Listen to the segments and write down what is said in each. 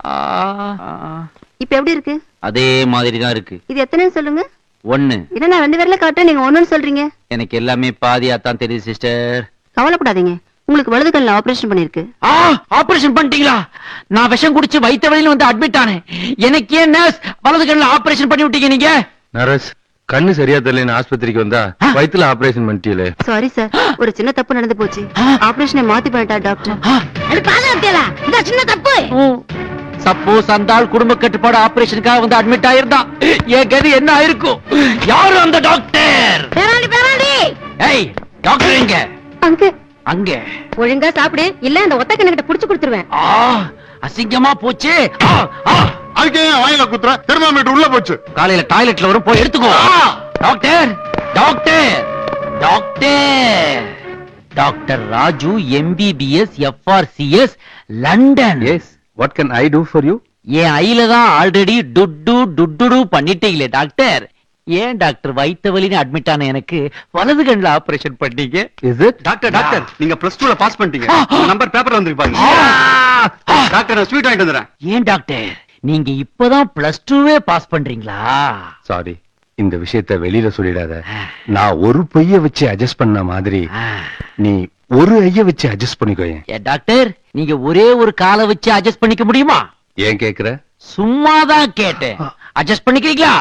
ஆ, ஆ. இப்ப எப்படி இருக்கு அதே மாதிரி தான் இருக்கு இது எத்தனைன்னு சொல்லுங்க ஒண்ணு என்ன நான் ரெண்டு பேர்ல காட்டுறேன் நீங்க ஒண்ணுன்னு சொல்றீங்க எனக்கு எல்லாமே பாதியா தான் தெரியுது சிஸ்டர் கவலைப்படாதீங்க உங்களுக்கு வலது கண்ணில் ஆபரேஷன் பண்ணிருக்கு ஆ ஆபரேஷன் பண்ணிட்டீங்களா நான் விஷம் குடிச்சு வைத்த வழியில வந்து அட்மிட் ஆனேன் எனக்கு ஏன் நர்ஸ் வலது கண்ணுல ஆபரேஷன் பண்ணி விட்டீங்க நீங்க நரஸ் கண்ணு சரியா தெரியலன்னு ஆஸ்பத்திரிக்கு வந்தா வயித்துல ஆபரேஷன் பண்ணிட்டீங்களே சாரி சார் ஒரு சின்ன தப்பு நடந்து போச்சு ஆபரேஷனை மாத்தி பண்ணிட்டா டாக்டர் அது பாதுகாத்தியலா இந்த சின்ன தப்பு சப்போஸ் அந்த ஆள் குடும்ப கட்டுப்பாடு ஆபரேஷனுக்காக வந்து அட்மிட் ஆயிருந்தா என் கதி என்ன ஆயிருக்கும் யாரு அந்த டாக்டர் பேராண்டி பேராண்டி ஏய் டாக்டர் எங்க அங்க அங்க ஒழுங்கா சாப்பிடு இல்ல அந்த ஒத்த கண்ணுகிட்ட புடிச்சு கொடுத்துருவேன் ஆ அசிங்கமா போச்சு ஆ, ஆ. அதுக்கு ஏன் வாயில குத்துற தெர்மாமீட்டர் உள்ள போச்சு காலையில டாய்லெட்ல வரும் போய் எடுத்துக்கோ doctor doctor doctor doctor Raju MBBS FRCS London yes what can I do for you என் ஐல தான் ஆல்ரெடி டுட்டு டுட்டுடு பண்ணிட்டீங்களே டாக்டர் ஏன் டாக்டர் வைத்த வலின்னு அட்மிட் ஆன எனக்கு வலது கண்ணுல ஆபரேஷன் பண்ணீங்க இஸ் இட் டாக்டர் டாக்டர் நீங்க பிளஸ் டூல பாஸ் பண்ணிட்டீங்க உங்க நம்பர் பேப்பர்ல வந்துருக்கு பாருங்க ஆ! டாக்டர் நான் ஸ்வீட் வாங்கிட்டு வந்துடுறேன் ஏன் டாக்டர் நீங்க இப்பதான் பிளஸ் டூவே பாஸ் பண்றீங்களா சாரி இந்த விஷயத்த வெளியில சொல்லிடாத நான் ஒரு பொய்ய வச்சு அட்ஜஸ்ட் பண்ண மாதிரி ஆ. நீ ஒரு ஐய வச்சு அட்ஜஸ்ட் பண்ணிக்கோயேன் ஏன் டாக்டர் நீங்க ஒரே ஒரு காலை வச்சு அட்ஜஸ்ட் பண்ணிக்க முடியுமா ஏன் கேக்குற சும்மாதான் கேட்டேன் அட்ஜஸ்ட் பண்ணிக்கிறீங்களா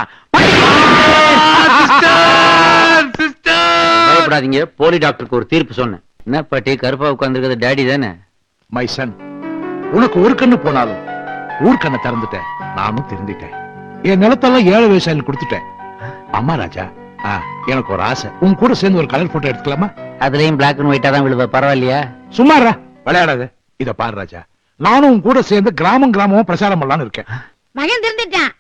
பயப்படாதீங்க போலி டாக்டருக்கு ஒரு தீர்ப்பு சொன்னேன் என்ன பாட்டி கருப்பா உட்கார்ந்துருக்கிறது டேடி தானே மை சன் உனக்கு ஒரு கண்ணு போனாலும் ஊர் கண்ணை திறந்துட்டேன் நானும் திருந்திட்டேன் என் நிலத்தெல்லாம் ஏழை விவசாயிகள் கொடுத்துட்டேன் அம்மா ராஜா ஆ, எனக்கு ஒரு ஆசை உன் கூட சேர்ந்து ஒரு கலர் போட்டோ எடுத்துக்கலாமா அதுலயும் பிளாக் அண்ட் ஒயிட்டா தான் விழுவ பரவாயில்லையா சும்மாரா விளையாடாத இத பாரு ராஜா நானும் உன் கூட சேர்ந்து கிராமம் கிராமமும் பிரச்சாரம் பண்ணலாம்னு இருக்கேன் மகன் திருந்துட்டான்